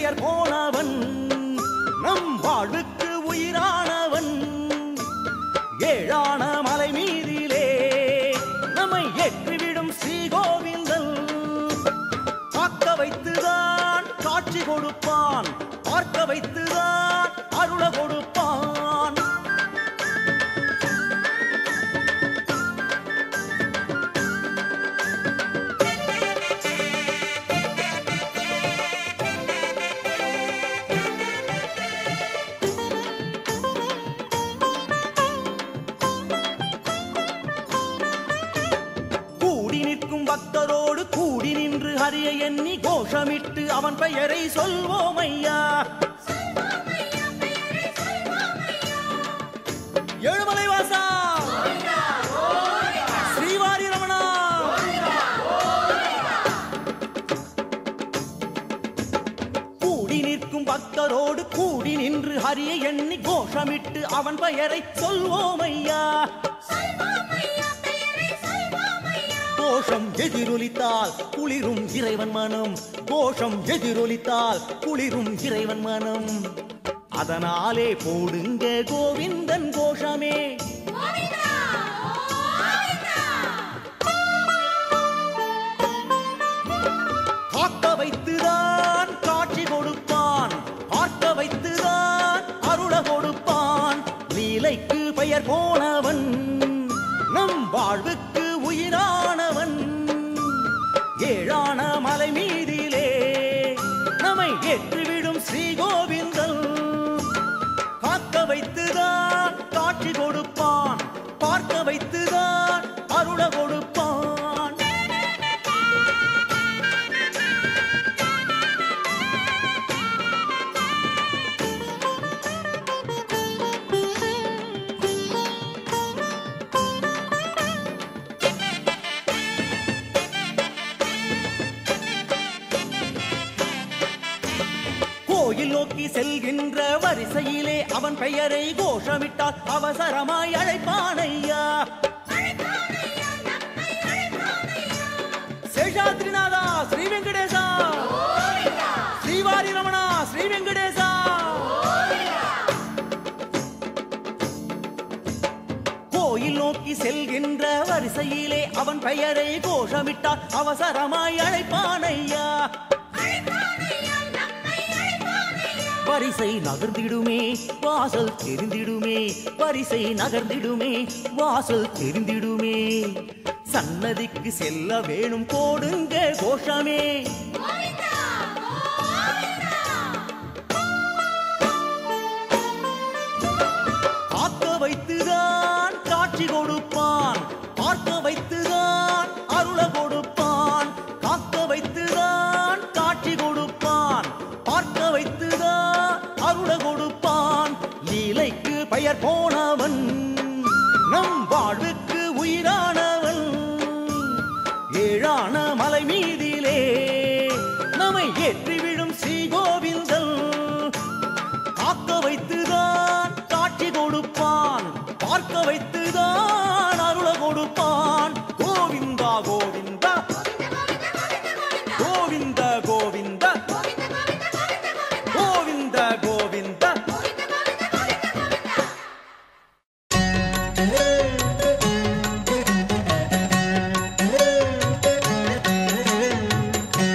பெயர் போனவன் நம் வாழ்வுக்கு உயிரானவன் ஏழான மலை மீதிலே நம்மை ஏற்றிவிடும் ஸ்ரீகோவிந்தன் காக்க வைத்துதான் காட்சி கொடுப்பான் பார்க்க வைத்துதான் அருள கொடுப்பான் கூடி நிற்கும் பக்தரோடு கூடி நின்று ஹரிய எண்ணி கோஷமிட்டு அவன் பெயரை சொல்வோம் ஐயா ஏழுமலை வாசா ஸ்ரீவாரி ரமணா கூடி நிற்கும் பக்தரோடு கூடி நின்று ஹரிய எண்ணி கோஷமிட்டு அவன் பெயரை சொல்வோம் ஐயா கோஷம் எதிரொலித்தால் குளிரும் இறைவன் மனம் கோஷம் எதிரொலித்தால் குளிரும் இறைவன் மனம் அதனாலே போடுங்க கோவிந்தன் கோஷமே காக்க வைத்துதான் காட்சி கொடுப்பான் பார்க்க வைத்துதான் அருள கொடுப்பான் லீலைக்கு பெயர் போனவன் நம் வாழ்வுக்கு உயிரானவன் ஏழான மலை மீதிலே நம்மை ஏற்றிவிடும் ஸ்ரீகோவிந்தன் காக்க வைத்துதான் காட்சி கொடுப்பான் பார்க்க வைத்துதான் அருள கொடுப்பான் கோயில் நோக்கி செல்கின்ற வரிசையிலே அவன் பெயரை கோஷமிட்டால் அவசரமாய் அழைப்பானையா சேஷாத்ரிநாதா ஸ்ரீ வெங்கடேசா ஸ்ரீவாரி ரமணா ஸ்ரீ வெங்கடேசா கோயில் நோக்கி செல்கின்ற வரிசையிலே அவன் பெயரை கோஷமிட்டால் அவசரமாய் அழைப்பானையா வரிசை நகர்ந்திடுமே வாசல் தெரிந்திடுமே வரிசை நகர்ந்திடுமே வாசல் தெரிந்திடுமே சன்னதிக்கு செல்ல வேணும் போடுங்க கோஷமே காக்க வைத்துதான் காட்சி கொடுப்பான் பார்க்க வைத்துதான் அருள கொடுப்பான் காக்க வைத்துதான் காட்சி கொடுப்பான் பார்க்க வைத்துதான் அருள கொடுப்பான் லீலைக்கு பெயர் போனவன் நம் வாழ்வுக்கு உயிரானவன் ஏழான மலை மீதிலே நம்மை ஏற்றிவிடும் ஸ்ரீகோவிந்தன் காக்க வைத்துதான் காட்சி கொடுப்பான் பார்க்க வைத்துதான் அருள கொடுப்பான் கோவிந்தா கோவிந்தா கோவிந்த கோவிந்த கோவிந்த கோவிந்த Thank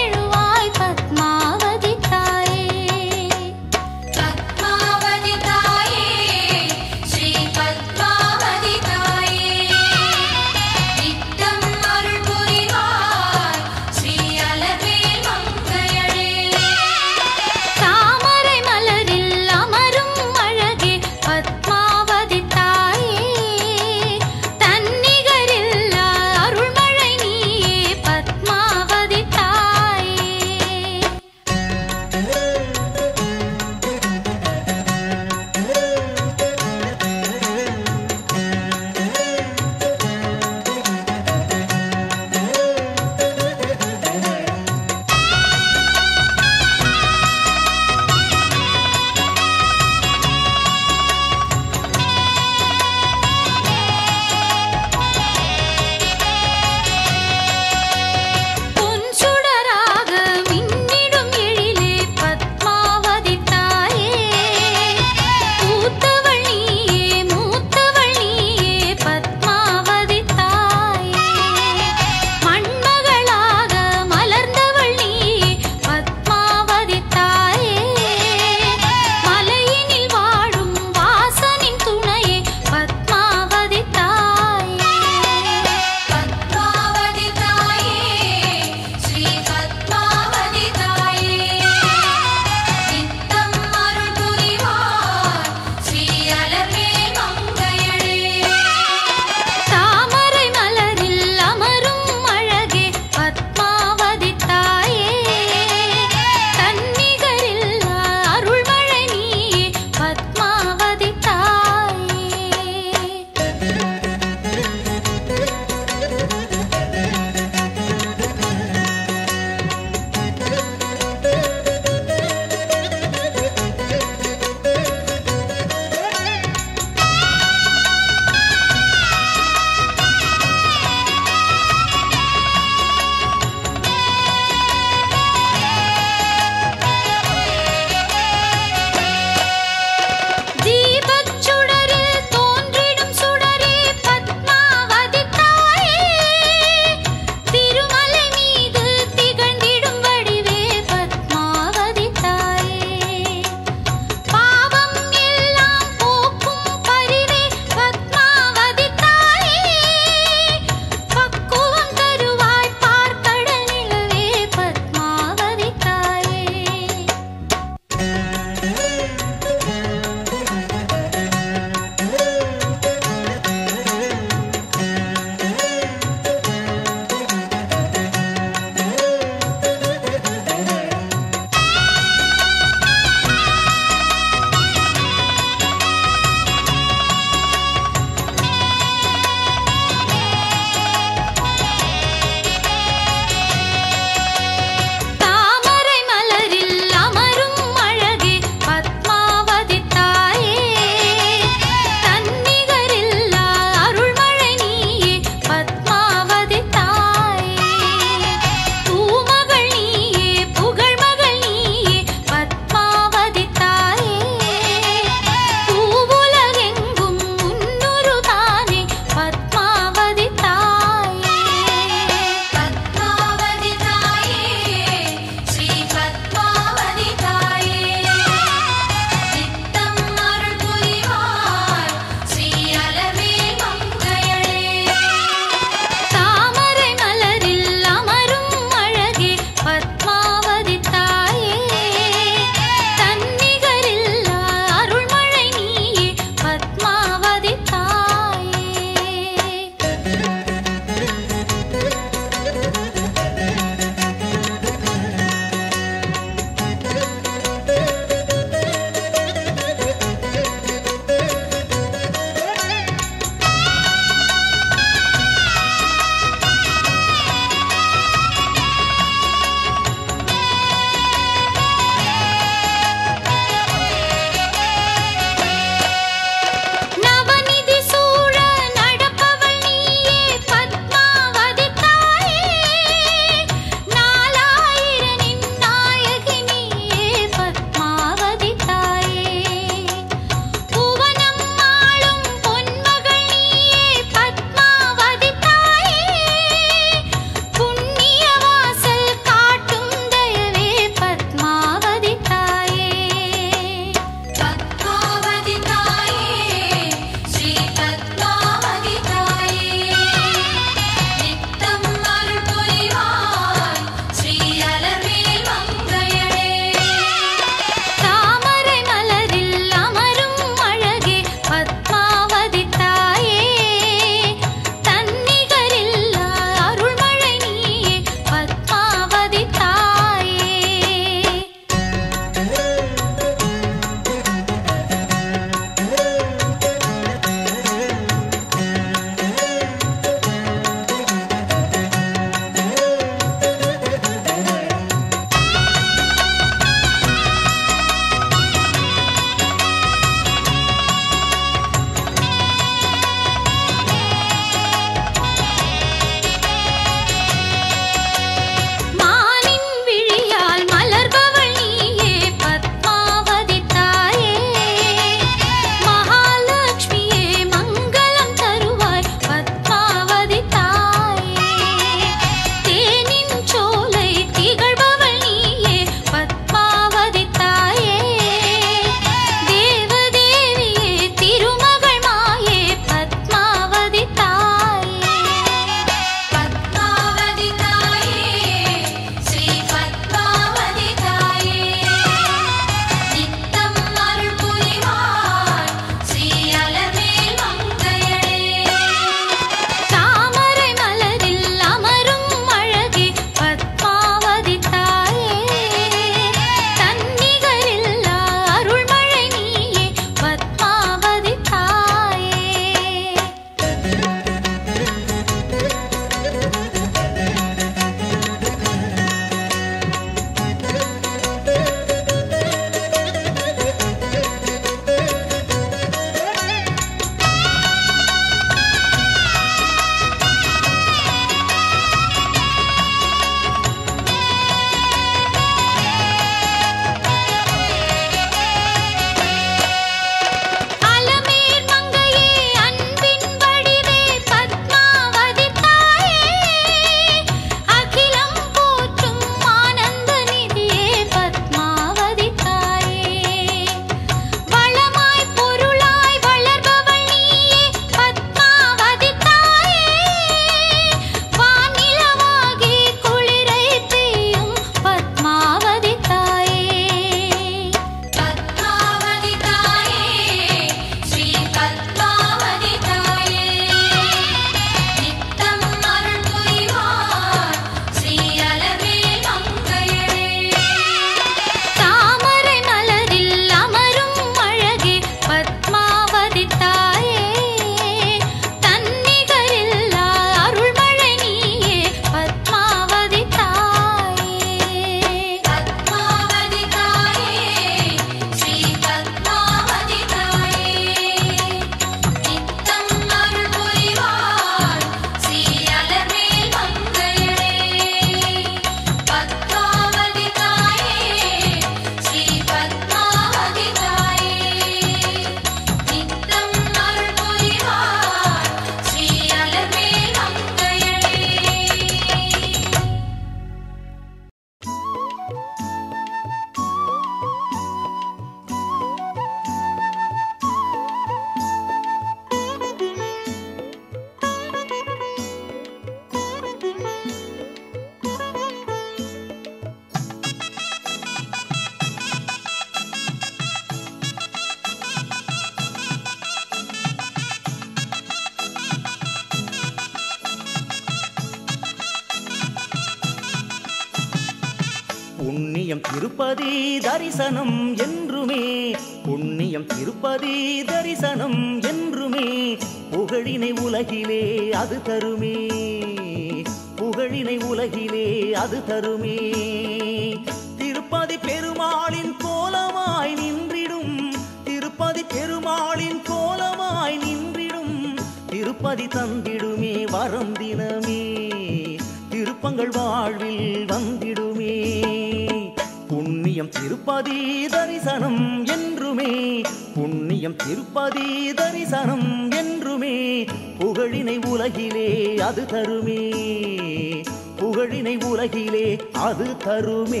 புண்ணியம் திருப்பதி தரிசனம் என்றுமே புண்ணியம் திருப்பதி தரிசனம் என்றுமே புகழினை உலகிலே அது தருமே புகழினை உலகிலே அது தருமே திருப்பதி பெருமாளின் கோலமாய் நின்றிடும் திருப்பதி பெருமாளின் கோலமாய் நின்றிடும் திருப்பதி தந்திடுமே வரம் தினமே திருப்பங்கள் வாழ்வில் வந்திடுமே புண்ணியம் திருப்பதி தரிசனம் என்றுமே புண்ணியம் திருப்பதி தரிசனம் என்றுமே புகழினை உலகிலே அது தருமே புகழினை உலகிலே அது தருமே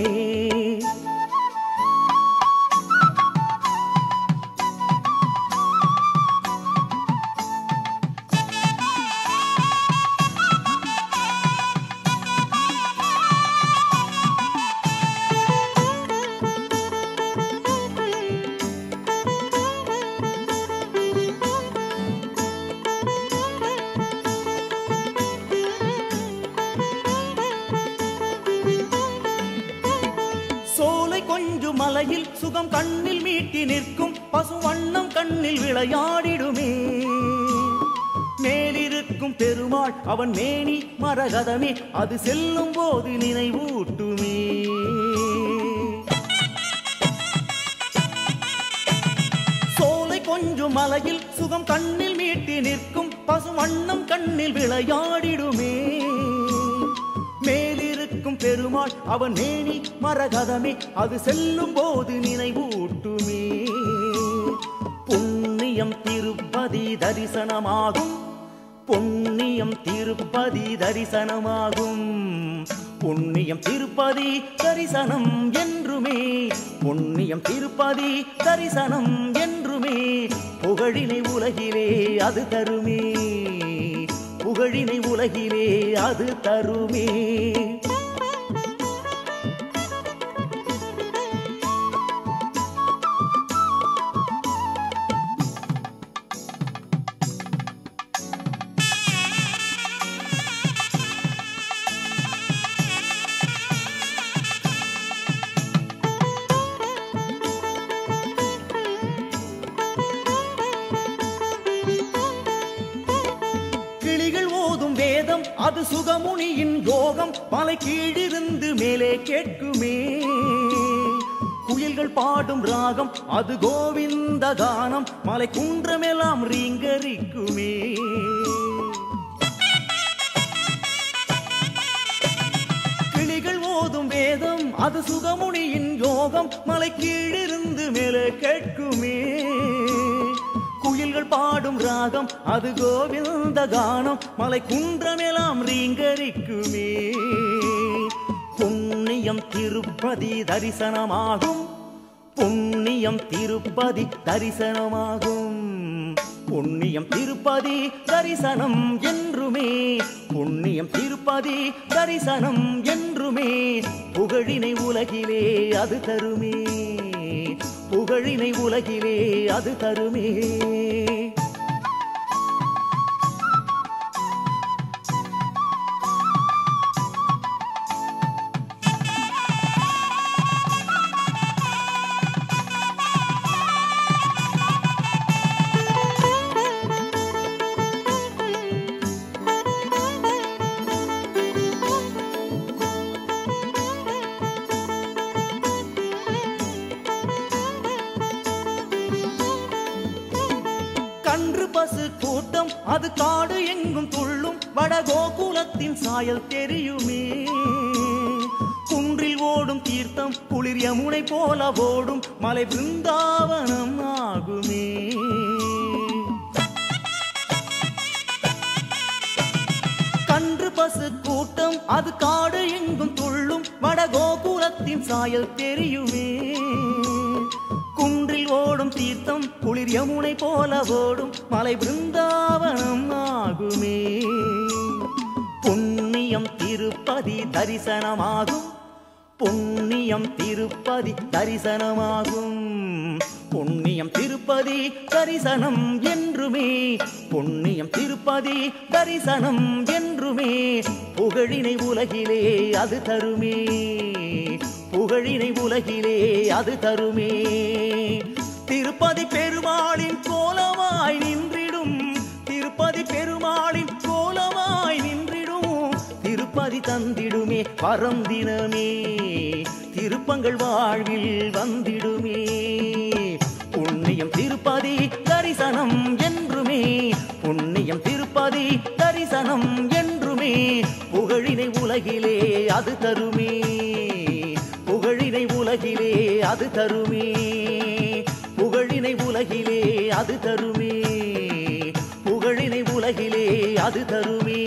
சோலை கொஞ்சு மலையில் சுகம் கண்ணில் மீட்டி நிற்கும் பசுவண்ணம் கண்ணில் விளையாடிடுமே மேலிருக்கும் பெருமாள் அவன் மேனி மரகதமே அது செல்லும் போது நினைவூட்டுமே சோலை கொஞ்சம் மலையில் சுகம் கண்ணில் மீட்டி நிற்கும் பசுவண்ணம் கண்ணில் விளையாடிடுமே மேலிருக்கும் பெருமாள் அவன் மேனி மரகதமே அது செல்லும் போது நினைவூட்டுமே புண்ணியம் திருப்பதி தரிசனமாகும் புண்ணியம் திருப்பதி தரிசனமாகும் புண்ணியம் திருப்பதி தரிசனம் என்றுமே புண்ணியம் திருப்பதி தரிசனம் என்றுமே புகழினை உலகிலே அது தருமே புகழினை உலகிலே அது தருமே கிளிகள் ஓதும் வேதம் அது சுகமுனியின் யோகம் மலை கீழிருந்து மேலே கேட்குமே குயில்கள் பாடும் ராகம் அது கோவிந்த கானம் மலை குன்றமெல்லாம் ரீங்கரிக்குமே கிளிகள் ஓதும் வேதம் அது சுகமுனியின் யோகம் மலை கீழிருந்து மேலே கேட்குமே குயில்கள் பாடும் ராகம் அது கோவிந்த கானம் மலை குன்றமெல்லாம் ரீங்கரிக்குமே புண்ணியம் திருப்பதி தரிசனமாகும் புண்ணியம் திருப்பதி தரிசனமாகும் புண்ணியம் திருப்பதி தரிசனம் என்றுமே புண்ணியம் திருப்பதி தரிசனம் என்றுமே புகழினை உலகிலே அது தருமே புகழினை உலகிலே அது தருமே கன்று பசு கூட்டம் அது காடு எங்கும் துள்ளும் வடகோகுலத்தின் சாயல் தெரியுமே குன்றில் ஓடும் தீர்த்தம் குளிர் யமுனை போல ஓடும் மலை பிருந்தாவனம் ஆகுமே கன்று பசு கூட்டம் அது காடு எங்கும் துள்ளும் வடகோகுலத்தின் சாயல் தெரியுமே குன்றில் ஓடும் தீர்த்தம் குளிர் யமுனை போல ஓடும் மலை பிருந்தாவனம் ஆகுமே புண்ணியம் திருப்பதி தரிசனமாகும் புண்ணியம் திருப்பதி தரிசனமாகும் புண்ணியம் திருப்பதி தரிசனம் என்றுமே புண்ணியம் திருப்பதி தரிசனம் என்றுமே புகழினை உலகிலே அது தருமே புகழி உலகிலே அது தருமே திருப்பதி பெருமாளின் கோலமாய் நின்றிடும் திருப்பதி பெருமாளின் கோலமாய் நின்றிடும் திருப்பதி தந்திடுமே வரம் தினமே திருப்பங்கள் வாழ்வில் வந்திடுமே புண்ணியம் திருப்பதி தரிசனம் என்றுமே புண்ணியம் திருப்பதி தரிசனம் என்றுமே புகழினை உலகிலே அது தருமே புகழினை உலகிலே அது தருமே புகழினை உலகிலே அது தருமே புகழினை உலகிலே அது தருமே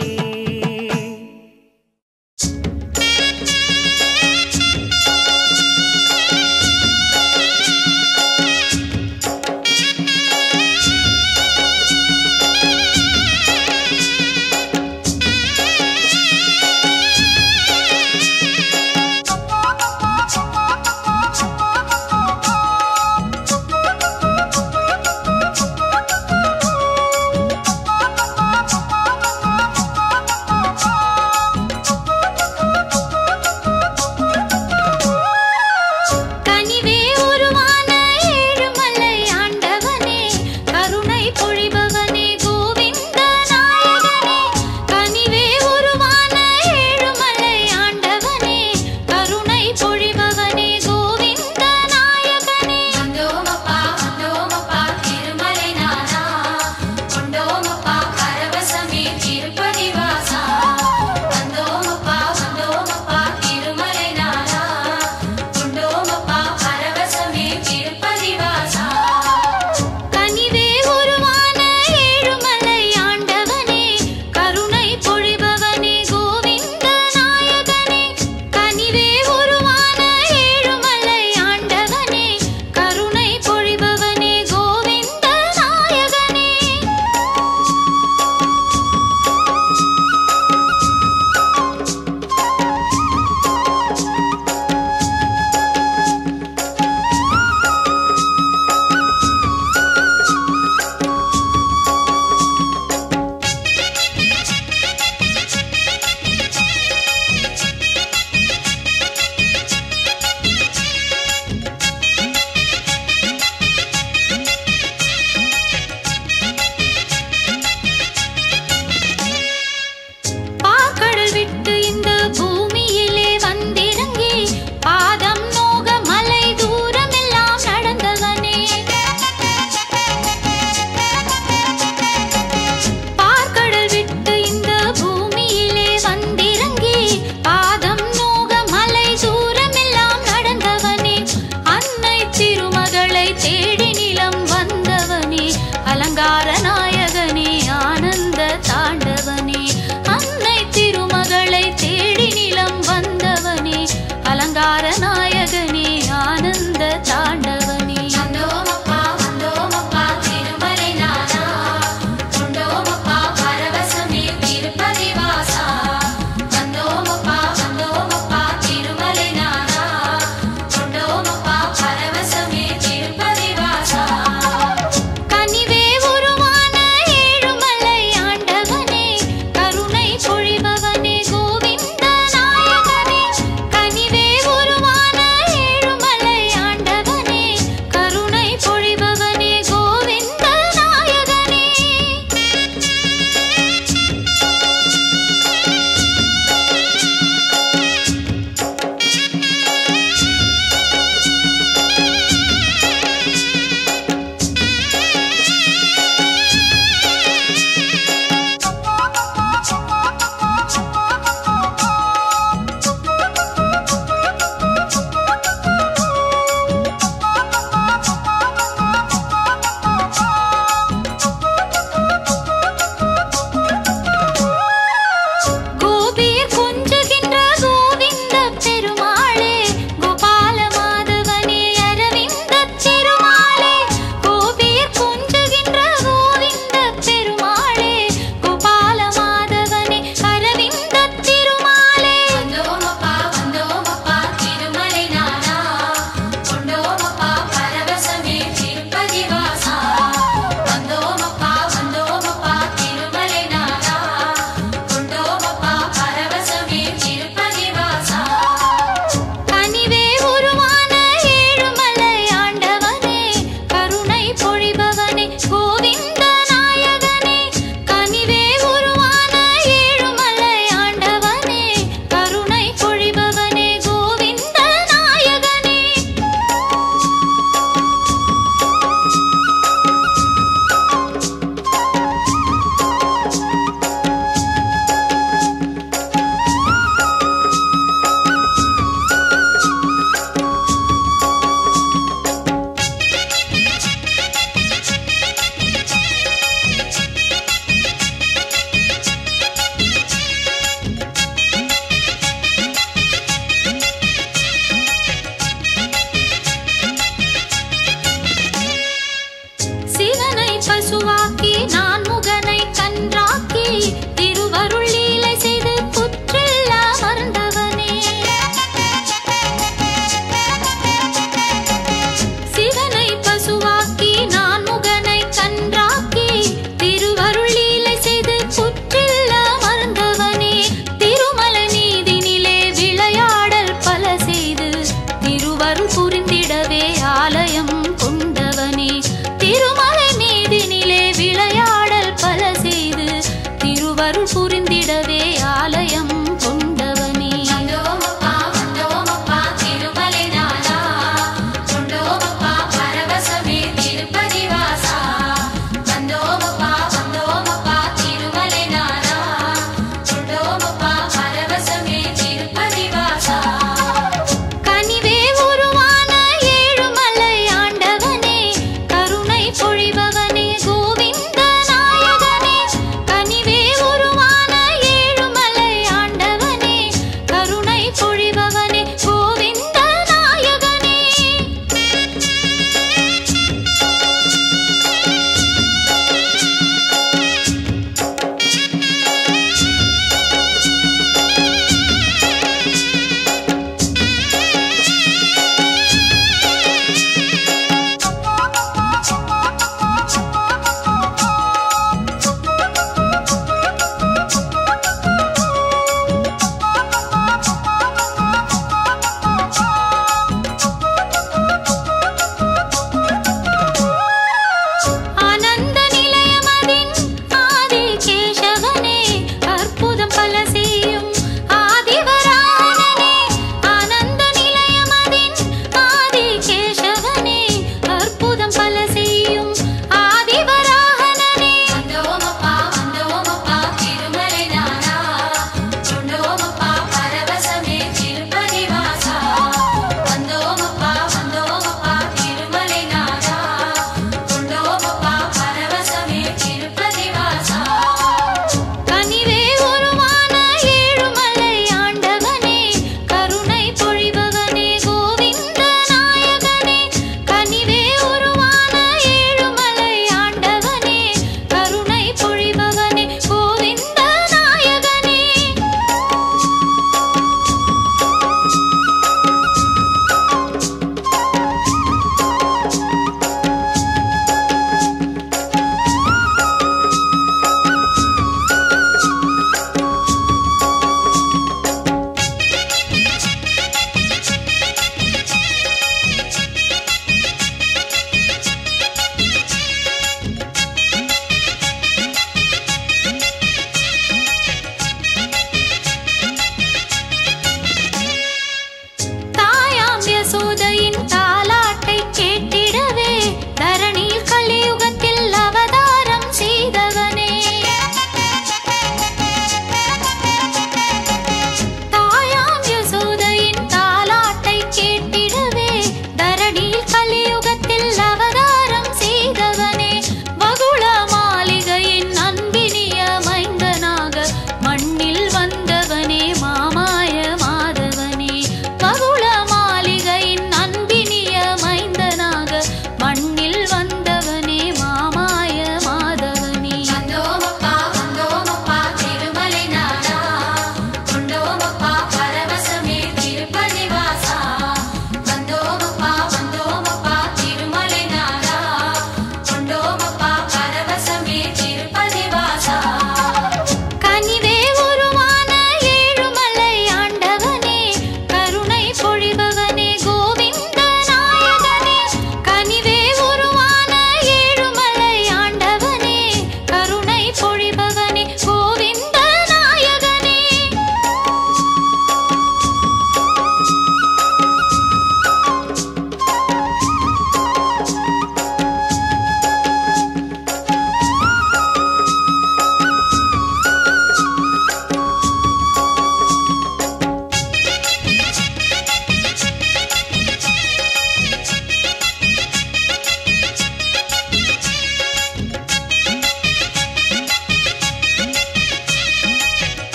கனிவே உருவான ஏழுமலை ஆண்டவனே கருணை பொழிபவனே கோவிந்த நாயகனே கனிவே உருவான ஏழுமலை ஆண்டவனே கருணை பொழிபவனே கோவிந்த நாயகனே வந்தோமப்பா வந்தோமப்பா திருமலை நாதா கொண்டோமப்பா பரவசமே திருப்பதி வாசா வந்தோமப்பா வந்தோமப்பா திருமலை நாதா கொண்டோமப்பா பரவசமே திருப்பதி வாசா கனிவே உருவான ஏழுமலை ஆண்டவனே கருணை பொழிபவனே கோவிந்த நாயகனே கனிவே உருவான ஏழுமலை ஆண்டவனே கருணை பொழிபவனே கோவிந்த நாயகனே பாக்கடல் விட்டு இந்த பூமியிலே வந்திறங்கி பாதம் நோக மலை தூரமெல்லாம் நடந்தவனே பார்க்கடல் விட்டு இந்த பூமியிலே வந்திறங்கி பாதம் நோக மலை தூரமெல்லாம் நடந்தவனே அன்னை திருமகளை தேடி நிலம் வந்தவனே அலங்கார நாயகனே ஆனந்த தாண்டவனே அன்னை திருமகளை தேடி நிலம் வந்தவனே அலங்கார நாயகனே ஆனந்த தாண்டவனே வந்தோமப்பா வந்தோமப்பா திருமலை நாதா கொண்டோமப்பா பரவசமே திருப்பதி வாசா வந்தோமப்பா வந்தோமப்பா திருமலை நாதா கொண்டோமப்பா பரவசமே திருப்பதி வாசா கனிவே உருவான ஏழுமலை ஆண்டவனே கருணை பொழிபவனே கோவிந்த நாயகனே கனிவே உருவான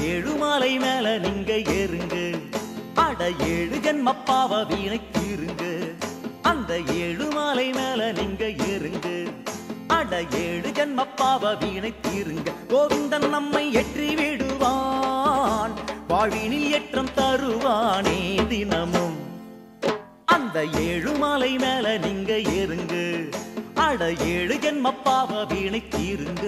ஏழு மாலை மேல நீங்க ஏறுங்க அட ஏழு ஜென்மப்பாவ வீணை தீருங்க அந்த ஏழு மாலை மேல நீங்க ஏறுங்க அட ஏழு ஜென்மப்பாவ வீணை தீருங்க கோவிந்தன் நம்மை ஏற்றி விடுவான் வாழ்வினில் ஏற்றம் தருவானே தினமும் அந்த ஏழு மாலை மேல நீங்க ஏறுங்க அட ஏழு ஜென்மப்பாவ வீணை தீருங்க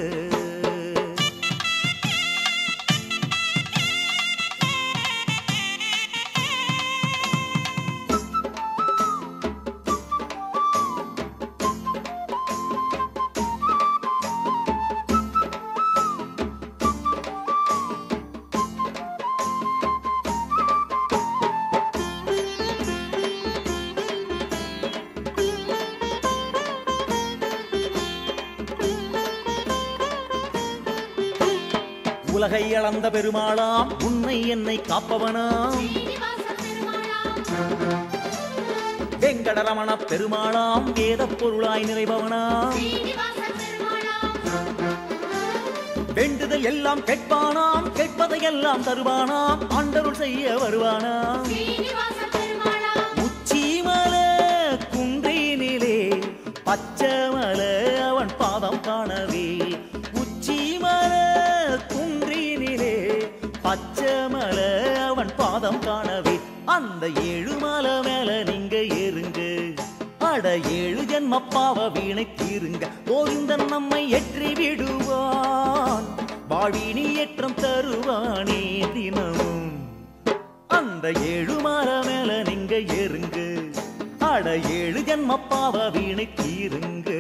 உலகை அளந்த பெருமாளாம் உன்னை என்னை காப்பவனாம் வெங்கடரமண பெருமாளாம் வேத பொருளாய் நிறைபவனாம் வேண்டுதல் எல்லாம் கேட்பானாம் கேட்பதையெல்லாம் தருவானாம் ஆண்டருள் செய்ய வருவானாம் உச்சிமல குன்றினிலே பச்சமல அவன் பாதம் காணவே உச்சிமல குன்றினிலே பச்சமல அவன் பாதம் காணவே அந்த ஏழு மலை மேல நீங்க ஏறுங்க அட ஏழு ஜென்மப்பாவ வீணை தீருங்க கோவிந்தன் நம்மை ஏற்றி விடுவான் வாழ்வினில் ஏற்றம் தருவானே தினமும் அந்த ஏழு மாற மேல நீங்க ஏறுங்க அட ஏழு ஜென்மப்பாவ வீணை தீருங்க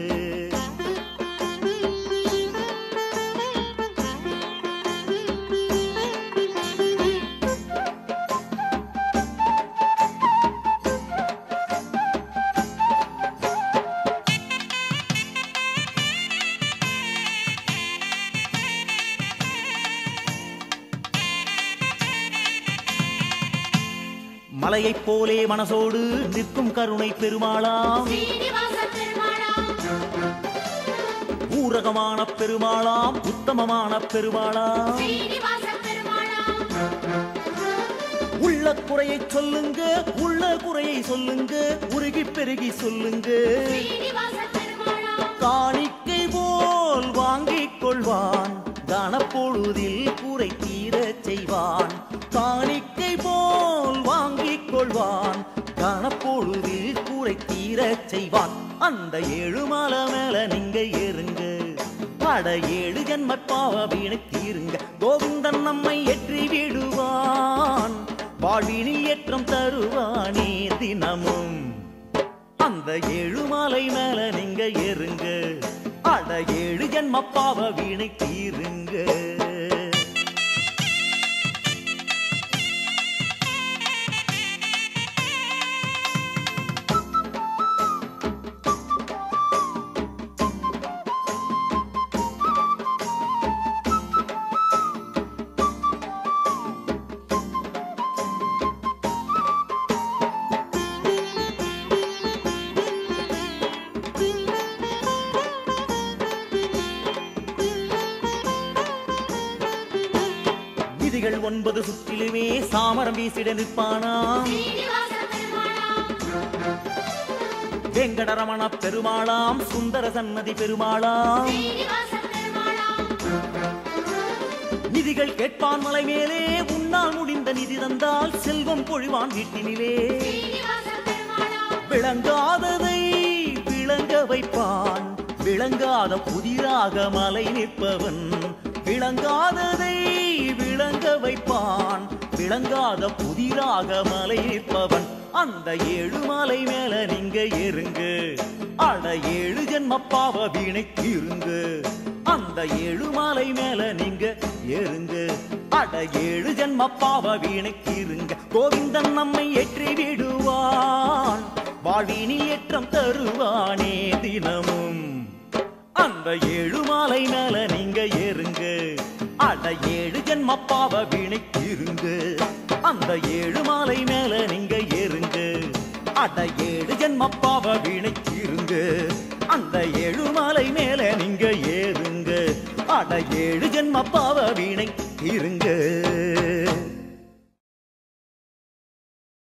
மலையைப் போலே மனசோடு நிற்கும் கருணை பெருமாளாம் ஊரகமான பெருமாளாம் உத்தமமான பெருமாளாம் உள்ள குறையை சொல்லுங்க உள்ள குறையை சொல்லுங்க உருகி பெருகி சொல்லுங்க காணிக்கை போல் வாங்கிக் கொள்வான் கனப்பொழுதில் குறை தீரச் செய்வான் காணிக்கை போல் வாங்கிக் கொள்வான் கனப்பொழுதில் குறை தீரச் செய்வான் அந்த ஏழு மாலை மேல நீங்க ஏறுங்க பட ஏழு ஜன்மப்பாவ வீணை தீருங்க கோவிந்தன் நம்மை ஏற்றி விடுவான் வாழ்வினில் ஏற்றம் தருவானே தினமும் அந்த ஏழு மாலை மேல நீங்க ஏறுங்க அட ஏழு ஜென்மப்பாவ வீணை தீருங்க விதிகள் ஒன்பது சுற்றிலுமே சாமரம் வீசிட நிற்பானாம் வெங்கடரமண பெருமாளாம் சுந்தர சன்னதி பெருமாளாம் நிதிகள் கேட்பான் மலை மேலே உன்னால் முடிந்த நிதி தந்தால் செல்வம் பொழிவான் வீட்டினிலே விளங்காததை விளங்க வைப்பான் விளங்காத புதிராக மலை நிற்பவன் விளங்காததை விளங்க வைப்பான் விளங்காத புதிராக மலை நிற்பவன் அந்த ஏழு மலை மேல நீங்க ஏறுங்க அட ஏழு ஜென்மப்பாவ வீணை தீருங்க அந்த ஏழு மலை மேல நீங்க ஏறுங்க அட ஏழு ஜென்மப்பாவ வீணை தீருங்க கோவிந்தன் நம்மை ஏற்றி விடுவான் வாழ்வினில் ஏற்றம் தருவானே தினமும் அந்த ஏழு மாலை மேல நீங்க ஏறுங்க அட ஏழு ஜென்மப்பாவ வீணை தீருங்க அந்த ஏழு மாலை மேல நீங்க ஏறுங்க அட ஏழு ஜென்மப்பாவ வீணை தீருங்க அந்த ஏழு மாலை மேல நீங்க ஏறுங்க அட ஏழு ஜென்மப்பாவ வீணை தீருங்க